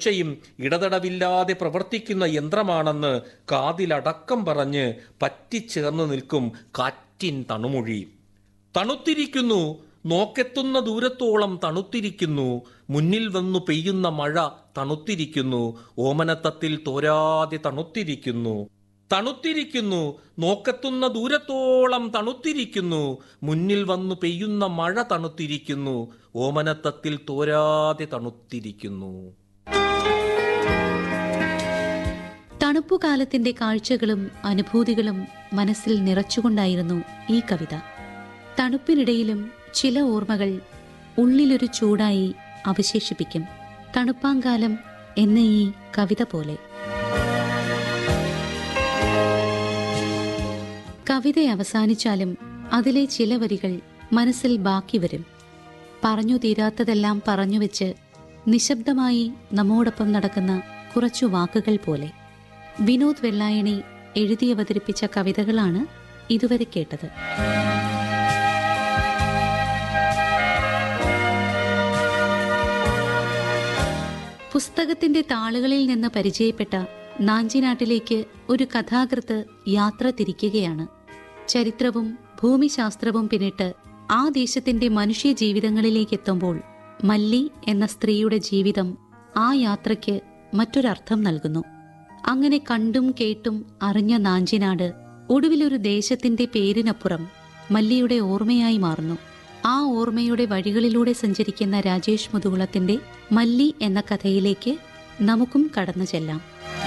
സുരക്ഷയും ഇടതടവില്ലാതെ പ്രവർത്തിക്കുന്ന യന്ത്രമാണെന്ന് കാതിലടക്കം പറഞ്ഞ് പറ്റിച്ചേർന്ന് നിൽക്കും കാറ്റിൻ തണുമൊഴി തണുത്തിരിക്കുന്നു നോക്കെത്തുന്ന ദൂരത്തോളം തണുത്തിരിക്കുന്നു മുന്നിൽ വന്നു പെയ്യുന്ന മഴ തണുത്തിരിക്കുന്നു ഓമനത്തത്തിൽ തോരാതെ തണുത്തിരിക്കുന്നു തണുത്തിരിക്കുന്നു നോക്കെത്തുന്ന ദൂരത്തോളം തണുത്തിരിക്കുന്നു മുന്നിൽ വന്നു പെയ്യുന്ന മഴ തണുത്തിരിക്കുന്നു ഓമനത്തത്തിൽ തോരാതെ തണുത്തിരിക്കുന്നു തണുപ്പുകാലത്തിന്റെ കാഴ്ചകളും അനുഭൂതികളും മനസ്സിൽ നിറച്ചുകൊണ്ടായിരുന്നു ഈ കവിത തണുപ്പിനിടയിലും ചില ഓർമ്മകൾ ഉള്ളിലൊരു ചൂടായി അവശേഷിപ്പിക്കും തണുപ്പാങ്കാലം എന്ന ഈ കവിത പോലെ കവിത അവസാനിച്ചാലും അതിലെ ചില വരികൾ മനസ്സിൽ ബാക്കി വരും പറഞ്ഞു തീരാത്തതെല്ലാം പറഞ്ഞുവെച്ച് നിശബ്ദമായി നമ്മോടൊപ്പം നടക്കുന്ന കുറച്ചു വാക്കുകൾ പോലെ വിനോദ് വെള്ളായണി എഴുതി അവതരിപ്പിച്ച കവിതകളാണ് ഇതുവരെ കേട്ടത് പുസ്തകത്തിന്റെ താളുകളിൽ നിന്ന് പരിചയപ്പെട്ട നാഞ്ചിനാട്ടിലേക്ക് ഒരു കഥാകൃത്ത് യാത്ര തിരിക്കുകയാണ് ചരിത്രവും ഭൂമിശാസ്ത്രവും പിന്നിട്ട് ആ ദേശത്തിന്റെ മനുഷ്യ ജീവിതങ്ങളിലേക്ക് എത്തുമ്പോൾ മല്ലി എന്ന സ്ത്രീയുടെ ജീവിതം ആ യാത്രയ്ക്ക് മറ്റൊരർത്ഥം നൽകുന്നു അങ്ങനെ കണ്ടും കേട്ടും അറിഞ്ഞ നാഞ്ചിനാട് ഒടുവിലൊരു ദേശത്തിന്റെ പേരിനപ്പുറം മല്ലിയുടെ ഓർമ്മയായി മാറുന്നു ആ ഓർമ്മയുടെ വഴികളിലൂടെ സഞ്ചരിക്കുന്ന രാജേഷ് മുതുകുളത്തിന്റെ മല്ലി എന്ന കഥയിലേക്ക് നമുക്കും കടന്നു ചെല്ലാം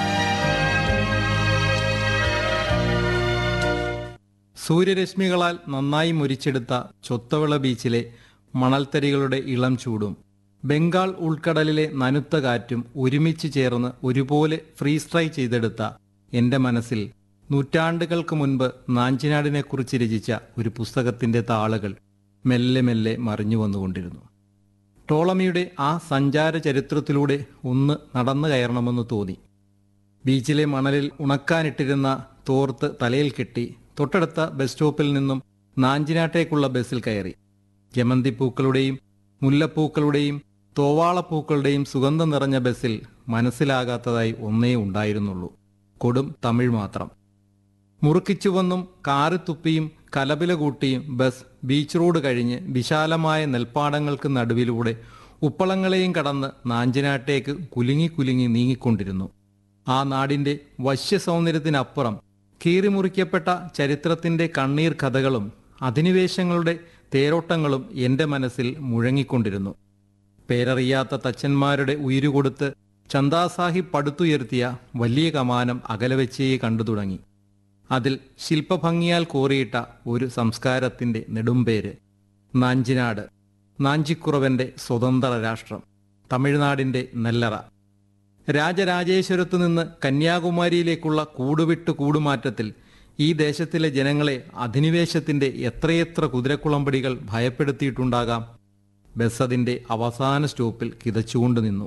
സൂര്യരശ്മികളാൽ നന്നായി മുരിച്ചെടുത്ത ചൊത്തവിള ബീച്ചിലെ മണൽത്തരികളുടെ ഇളം ചൂടും ബംഗാൾ ഉൾക്കടലിലെ നനുത്ത കാറ്റും ഒരുമിച്ച് ചേർന്ന് ഒരുപോലെ ഫ്രീസ് ഫ്രൈ ചെയ്തെടുത്ത എന്റെ മനസ്സിൽ നൂറ്റാണ്ടുകൾക്ക് മുൻപ് നാഞ്ചിനാടിനെക്കുറിച്ച് രചിച്ച ഒരു പുസ്തകത്തിന്റെ താളുകൾ മെല്ലെ മെല്ലെ മറിഞ്ഞു വന്നുകൊണ്ടിരുന്നു ടോളമിയുടെ ആ സഞ്ചാര ചരിത്രത്തിലൂടെ ഒന്ന് നടന്നു കയറണമെന്ന് തോന്നി ബീച്ചിലെ മണലിൽ ഉണക്കാനിട്ടിരുന്ന തോർത്ത് തലയിൽ കെട്ടി തൊട്ടടുത്ത ബസ് സ്റ്റോപ്പിൽ നിന്നും നാഞ്ചിനാട്ടേക്കുള്ള ബസ്സിൽ കയറി ജമന്തിപ്പൂക്കളുടെയും മുല്ലപ്പൂക്കളുടെയും തോവാളപ്പൂക്കളുടെയും സുഗന്ധം നിറഞ്ഞ ബസ്സിൽ മനസ്സിലാകാത്തതായി ഒന്നേ ഉണ്ടായിരുന്നുള്ളൂ കൊടും തമിഴ് മാത്രം മുറുക്കിച്ചുവന്നും കാറ് തുപ്പിയും കലപില കൂട്ടിയും ബസ് ബീച്ച് റോഡ് കഴിഞ്ഞ് വിശാലമായ നെൽപ്പാടങ്ങൾക്ക് നടുവിലൂടെ ഉപ്പളങ്ങളെയും കടന്ന് നാഞ്ചിനാട്ടേക്ക് കുലുങ്ങി കുലുങ്ങി നീങ്ങിക്കൊണ്ടിരുന്നു ആ നാടിന്റെ വശ്യസൗന്ദര്യത്തിനപ്പുറം കീറിമുറിക്കപ്പെട്ട ചരിത്രത്തിന്റെ കണ്ണീർ കഥകളും അധിനിവേശങ്ങളുടെ തേരോട്ടങ്ങളും എന്റെ മനസ്സിൽ മുഴങ്ങിക്കൊണ്ടിരുന്നു പേരറിയാത്ത തച്ചന്മാരുടെ ഉയിരുകൊടുത്ത് ചന്ദാസാഹിബ് പടുത്തുയർത്തിയ വലിയ കമാനം അകലവെച്ചേ കണ്ടു തുടങ്ങി അതിൽ ശില്പഭംഗിയാൽ കോറിയിട്ട ഒരു സംസ്കാരത്തിന്റെ നെടുമ്പേര് നാഞ്ചിനാട് നാഞ്ചിക്കുറവന്റെ സ്വതന്ത്ര രാഷ്ട്രം തമിഴ്നാടിന്റെ നെല്ലറ രാജരാജേശ്വരത്തു നിന്ന് കന്യാകുമാരിയിലേക്കുള്ള കൂടുവിട്ട് കൂടുമാറ്റത്തിൽ ഈ ദേശത്തിലെ ജനങ്ങളെ അധിനിവേശത്തിന്റെ എത്രയെത്ര കുതിരക്കുളമ്പടികൾ ഭയപ്പെടുത്തിയിട്ടുണ്ടാകാം ബസ് അതിന്റെ അവസാന സ്റ്റോപ്പിൽ കിതച്ചുകൊണ്ട് നിന്നു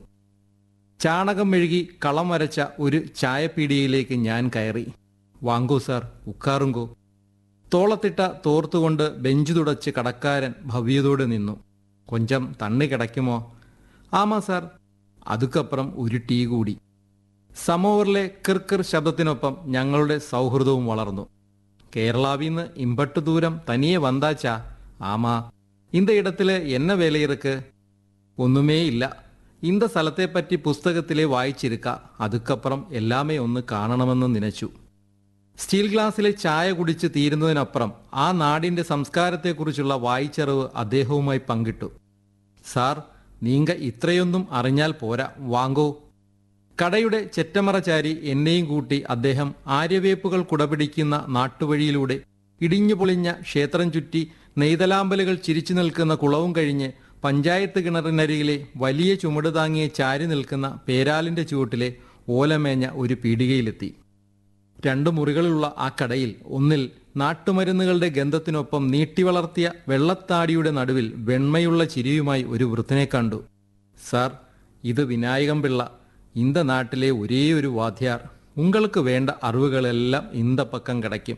ചാണകം മെഴുകി കളം വരച്ച ഒരു ചായപ്പീടികയിലേക്ക് ഞാൻ കയറി വാങ്കോ സാർ ഉക്കാറുങ്കോ തോളത്തിട്ട തോർത്തുകൊണ്ട് ബെഞ്ച് തുടച്ച് കടക്കാരൻ ഭവ്യതോടെ നിന്നു കൊഞ്ചം തണ്ണി കിടക്കുമോ ആമാ സാർ അതുക്കപ്പുറം ഒരു ടീ കൂടി സമോവറിലെ കിർക്കിർ ശബ്ദത്തിനൊപ്പം ഞങ്ങളുടെ സൗഹൃദവും വളർന്നു കേരളാവിന്ന് ഇമ്പട്ട് ദൂരം തനിയെ വந்தாച്ചാ ആമാ இந்த இடத்துல என்ன வேலை இருக்கு ഒന്നുമേ ഇല്ല இந்த സ്ഥലത്തെപ്പറ്റി പുസ്തകത്തിലെ വായിച്ചിരിക്ക അതുക്കപ്പുറം എല്ലാമേ ഒന്ന് കാണണമെന്ന് നനച്ചു സ്റ്റീൽ ഗ്ലാസ്സിലെ ചായ കുടിച്ച് തീരുന്നതിനപ്പുറം ആ നാടിന്റെ സംസ്കാരത്തെക്കുറിച്ചുള്ള വായിച്ചറിവ് അദ്ദേഹവുമായി പങ്കിട്ടു സാർ നീങ്ക ഇത്രയൊന്നും അറിഞ്ഞാൽ പോരാ വാങ്ങോ കടയുടെ ചെറ്റമറ ചാരി എന്നെയും കൂട്ടി അദ്ദേഹം ആര്യവേപ്പുകൾ കുടപിടിക്കുന്ന നാട്ടുവഴിയിലൂടെ ഇടിഞ്ഞു പൊളിഞ്ഞ ക്ഷേത്രം ചുറ്റി നെയ്തലാമ്പലുകൾ ചിരിച്ചു നിൽക്കുന്ന കുളവും കഴിഞ്ഞ് പഞ്ചായത്ത് കിണറിനരികിലെ വലിയ ചുമട് താങ്ങിയ ചാരി നിൽക്കുന്ന പേരാലിന്റെ ചുവട്ടിലെ ഓലമേഞ്ഞ ഒരു പീടികയിലെത്തി രണ്ടു മുറികളുള്ള ആ കടയിൽ ഒന്നിൽ നാട്ടുമരുന്നുകളുടെ ഗന്ധത്തിനൊപ്പം നീട്ടിവളർത്തിയ വെള്ളത്താടിയുടെ നടുവിൽ വെണ്മയുള്ള ചിരിയുമായി ഒരു വൃത്തിനെ കണ്ടു സാർ ഇത് വിനായകം പിള്ള ഇന്ത നാട്ടിലെ ഒരേ ഒരു വാദ്യാർ ഉങ്ങൾക്ക് വേണ്ട അറിവുകളെല്ലാം ഇന്ത പക്കം കിടക്കും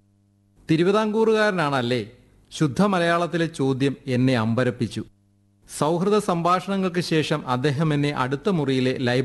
തിരുവിതാംകൂറുകാരനാണല്ലേ ശുദ്ധ മലയാളത്തിലെ ചോദ്യം എന്നെ അമ്പരപ്പിച്ചു സൗഹൃദ സംഭാഷണങ്ങൾക്ക് ശേഷം അദ്ദേഹം എന്നെ അടുത്ത മുറിയിലെ ലൈബ്രറി